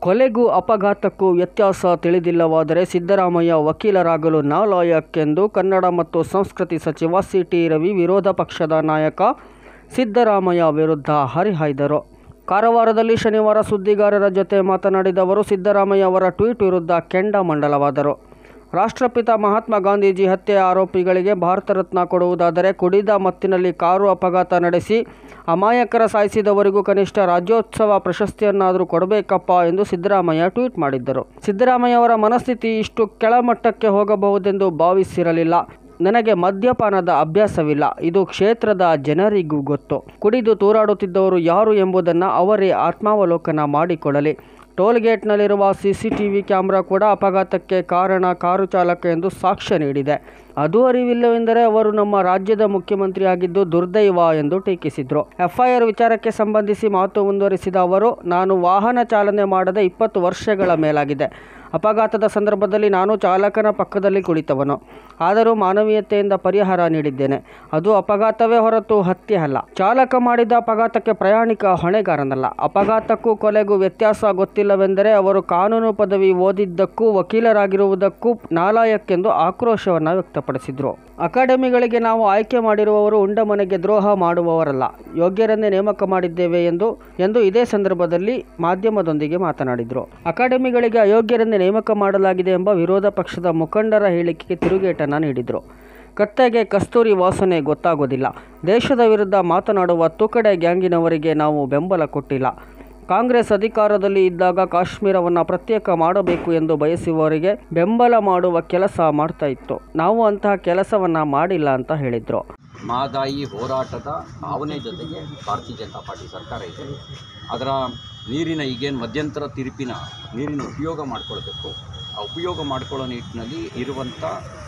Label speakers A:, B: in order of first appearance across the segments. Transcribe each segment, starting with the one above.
A: ಕೊಲೆಗೂ ಅಪಘಾತಕ್ಕೂ ವ್ಯತ್ಯಾಸ ತಿಳಿದಿಲ್ಲವಾದರೆ ಸಿದ್ದರಾಮಯ್ಯ ವಕೀಲರಾಗಲು ನಾಲಾಯಕ್ ಎಂದು ಕನ್ನಡ ಮತ್ತು ಸಂಸ್ಕೃತಿ ಸಚಿವ ಸಿಟಿ ರವಿ ವಿರೋಧ ಪಕ್ಷದ ನಾಯಕ ಸಿದ್ದರಾಮಯ್ಯ ವಿರುದ್ಧ ಹರಿಹಾಯ್ದರು ಕಾರವಾರದಲ್ಲಿ ಶನಿವಾರ ಸುದ್ದಿಗಾರರ ಜೊತೆ ಮಾತನಾಡಿದ ಅವರು ಸಿದ್ದರಾಮಯ್ಯ ಅವರ ಟ್ವೀಟ್ ವಿರುದ್ಧ ಕೆಂಡಾಮಂಡಲವಾದರು ರಾಷ್ಟ್ರಪಿತ ಮಹಾತ್ಮ ಗಾಂಧೀಜಿ ಹತ್ಯೆ ಆರೋಪಿಗಳಿಗೆ ಭಾರತ ರತ್ನ ಕೊಡುವುದಾದರೆ ಕುಡಿದ ಮತ್ತಿನಲ್ಲಿ ಕಾರು ಅಪಘಾತ ನಡೆಸಿ ಅಮಾಯಕರ ಸಾಯಿಸಿದವರಿಗೂ ಕನಿಷ್ಠ ರಾಜ್ಯೋತ್ಸವ ಪ್ರಶಸ್ತಿಯನ್ನಾದರೂ ಕೊಡಬೇಕಪ್ಪ ಎಂದು ಸಿದ್ದರಾಮಯ್ಯ ಟ್ವೀಟ್ ಮಾಡಿದ್ದರು ಸಿದ್ದರಾಮಯ್ಯ ಅವರ ಮನಸ್ಥಿತಿ ಇಷ್ಟು ಕೆಳಮಟ್ಟಕ್ಕೆ ಹೋಗಬಹುದೆಂದು ಭಾವಿಸಿರಲಿಲ್ಲ ನನಗೆ ಮದ್ಯಪಾನದ ಅಭ್ಯಾಸವಿಲ್ಲ ಇದು ಕ್ಷೇತ್ರದ ಜನರಿಗೂ ಗೊತ್ತು ಕುಡಿದು ತೂರಾಡುತ್ತಿದ್ದವರು ಯಾರು ಎಂಬುದನ್ನು ಅವರೇ ಆತ್ಮಾವಲೋಕನ ಮಾಡಿಕೊಳ್ಳಲಿ ಟೋಲ್ಗೇಟ್ನಲ್ಲಿರುವ ಸಿಸಿಟಿವಿ ಕ್ಯಾಮೆರಾ ಕೂಡ ಅಪಘಾತಕ್ಕೆ ಕಾರಣ ಕಾರು ಚಾಲಕ ಎಂದು ಸಾಕ್ಷ್ಯ ನೀಡಿದೆ ಅದು ಅರಿವಿಲ್ಲವೆಂದರೆ ಅವರು ನಮ್ಮ ರಾಜ್ಯದ ಮುಖ್ಯಮಂತ್ರಿಯಾಗಿದ್ದು ದುರ್ದೈವ ಎಂದು ಟೀಕಿಸಿದರು ಎಫ್ಐಆರ್ ವಿಚಾರಕ್ಕೆ ಸಂಬಂಧಿಸಿ ಮಾತು ಮುಂದುವರಿಸಿದ ಅವರು ನಾನು ವಾಹನ ಚಾಲನೆ ಮಾಡದೆ ಇಪ್ಪತ್ತು ವರ್ಷಗಳ ಮೇಲಾಗಿದೆ ಅಪಘಾತದ ಸಂದರ್ಭದಲ್ಲಿ ನಾನು ಚಾಲಕನ ಪಕ್ಕದಲ್ಲಿ ಕುಳಿತವನು ಆದರೂ ಮಾನವೀಯತೆಯಿಂದ ಪರಿಹಾರ ನೀಡಿದ್ದೇನೆ ಅದು ಅಪಘಾತವೇ ಹೊರತು ಹತ್ಯೆ ಅಲ್ಲ ಚಾಲಕ ಮಾಡಿದ ಅಪಘಾತಕ್ಕೆ ಪ್ರಯಾಣಿಕ ಹೊಣೆಗಾರನಲ್ಲ ಅಪಘಾತಕ್ಕೂ ಕೊಲೆಗೂ ವ್ಯತ್ಯಾಸ ಗೊತ್ತಿಲ್ಲವೆಂದರೆ ಅವರು ಕಾನೂನು ಪದವಿ ಓದಿದ್ದಕ್ಕೂ ವಕೀಲರಾಗಿರುವುದಕ್ಕೂ ನಾಲಾಯಕ್ಕೆಂದು ಆಕ್ರೋಶವನ್ನು ವ್ಯಕ್ತಪಡಿಸಿದರು ಅಕಾಡೆಮಿಗಳಿಗೆ ನಾವು ಆಯ್ಕೆ ಮಾಡಿರುವವರು ಉಂಡ ಮನೆಗೆ ದ್ರೋಹ ಮಾಡುವವರಲ್ಲ ಯೋಗ್ಯರನ್ನೇ ನೇಮಕ ಮಾಡಿದ್ದೇವೆ ಎಂದು ಎಂದು ಇದೇ ಸಂದರ್ಭದಲ್ಲಿ ಮಾಧ್ಯಮದೊಂದಿಗೆ ಮಾತನಾಡಿದರು ಅಕಾಡೆಮಿಗಳಿಗೆ ಅಯೋಗ್ಯರನ್ನೇ ನೇಮಕ ಮಾಡಲಾಗಿದೆ ಎಂಬ ವಿರೋಧ ಪಕ್ಷದ ಮುಖಂಡರ ಹೇಳಿಕೆಗೆ ತಿರುಗೇಟನ್ನು ನೀಡಿದರು ಕತ್ತೆಗೆ ಕಸ್ತೂರಿ ವಾಸನೆ ಗೊತ್ತಾಗೋದಿಲ್ಲ ದೇಶದ ವಿರುದ್ಧ ಮಾತನಾಡುವ ತುಕಡೆ ಗ್ಯಾಂಗಿನವರಿಗೆ ನಾವು ಬೆಂಬಲ ಕೊಟ್ಟಿಲ್ಲ ಕಾಂಗ್ರೆಸ್ ಅಧಿಕಾರದಲ್ಲಿ ಇದ್ದಾಗ ಕಾಶ್ಮೀರವನ್ನು ಪ್ರತ್ಯೇಕ ಮಾಡಬೇಕು ಎಂದು ಬಯಸುವವರಿಗೆ ಬೆಂಬಲ ಮಾಡುವ ಕೆಲಸ ಮಾಡ್ತಾ ಇತ್ತು ನಾವು ಅಂತಹ ಕೆಲಸವನ್ನು ಮಾಡಿಲ್ಲ ಅಂತ ಹೇಳಿದರು
B: ಮಹದಾಯಿ ಹೋರಾಟದ ಭಾವನೆ ಜೊತೆಗೆ ಭಾರತೀಯ ಜನತಾ ಪಾರ್ಟಿ ಸರ್ಕಾರ ಇದೆ ಅದರ ನೀರಿನ ಈಗೇನು ಮಧ್ಯಂತರ ತೀರ್ಪಿನ ನೀರಿನ ಉಪಯೋಗ ಮಾಡಿಕೊಳ್ಬೇಕು ಆ ಉಪಯೋಗ ಮಾಡಿಕೊಳ್ಳೋ ನಿಟ್ಟಿನಲ್ಲಿ ಇರುವಂಥ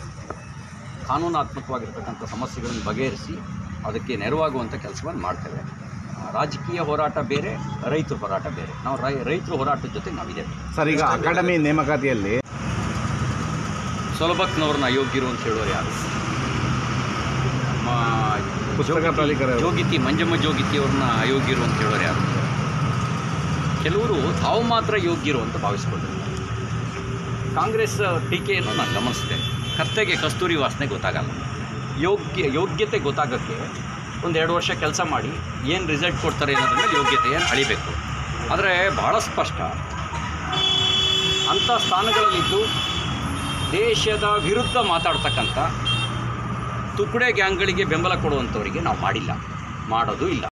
B: ಕಾನೂನಾತ್ಮಕವಾಗಿರ್ತಕ್ಕಂಥ ಸಮಸ್ಯೆಗಳನ್ನು ಬಗೆಹರಿಸಿ ಅದಕ್ಕೆ ನೆರವಾಗುವಂಥ ಕೆಲಸವನ್ನು ಮಾಡ್ತೇವೆ ಆ, ರಾಜಕೀಯ ಹೋರಾಟ ಬೇರೆ ರೈತರ ಹೋರಾಟ ಬೇರೆ ನಾವು ರೈ ರೈತರ ಹೋರಾಟದ ಜೊತೆ ನಾವಿದ್ದೇವೆ
C: ಸರ್ ಈಗ ಅಕಾಡೆಮಿ ನೇಮಕಾತಿಯಲ್ಲಿ
B: ಸೊಲಭಕ್ನವ್ರನ್ನ ಅಯೋಗ್ಯರು ಅಂತ ಹೇಳೋರು ಯಾರು ನಮ್ಮ
C: ಪುಸ್ತಕ
B: ಜೋಗಿತಿ-
C: ಪ್ರಾಧಿಕಾರ ಅವರು.
B: ಜೋಗಿತಿ ಮಂಜಮ್ಮ ಜೋಗಿತಿಯವ್ರನ್ನ ಅಯೋಗ್ಯರು ಅಂತ ಹೇಳೋರು ಯಾರು ಕೆಲವರು ತಾವು ಮಾತ್ರ ಯೋಗ್ಯರು ಅಂತ ಭಾವಿಸ್ಕೊಳ್ತಾರೆ ಕಾಂಗ್ರೆಸ್ ಟೀಕೆಯನ್ನು ನಾನು ಗಮನಿಸಿದೆ ಕತ್ತೆಗೆ ಕಸ್ತೂರಿ ವಾಸನೆ ಗೊತ್ತಾಗಲ್ಲ ಯೋಗ್ಯ ಯೋಗ್ಯತೆ ಗೊತ್ತಾಗೋಕ್ಕೆ ಒಂದು ಎರಡು ವರ್ಷ ಕೆಲಸ ಮಾಡಿ ಏನು ರಿಸಲ್ಟ್ ಕೊಡ್ತಾರೆ ಅನ್ನೋದ್ರ ಮೇಲೆ ಯೋಗ್ಯತೆಯನ್ನು ಅಳಿಬೇಕು ಆದರೆ ಭಾಳ ಸ್ಪಷ್ಟ ಅಂಥ ಸ್ಥಾನಗಳಲ್ಲಿದ್ದು ದೇಶದ ವಿರುದ್ಧ ಮಾತಾಡ್ತಕ್ಕಂಥ ತುಕಡೆ ಗ್ಯಾಂಗ್ಗಳಿಗೆ ಬೆಂಬಲ ಕೊಡುವಂಥವರಿಗೆ ನಾವು ಮಾಡಿಲ್ಲ ಮಾಡೋದು ಇಲ್ಲ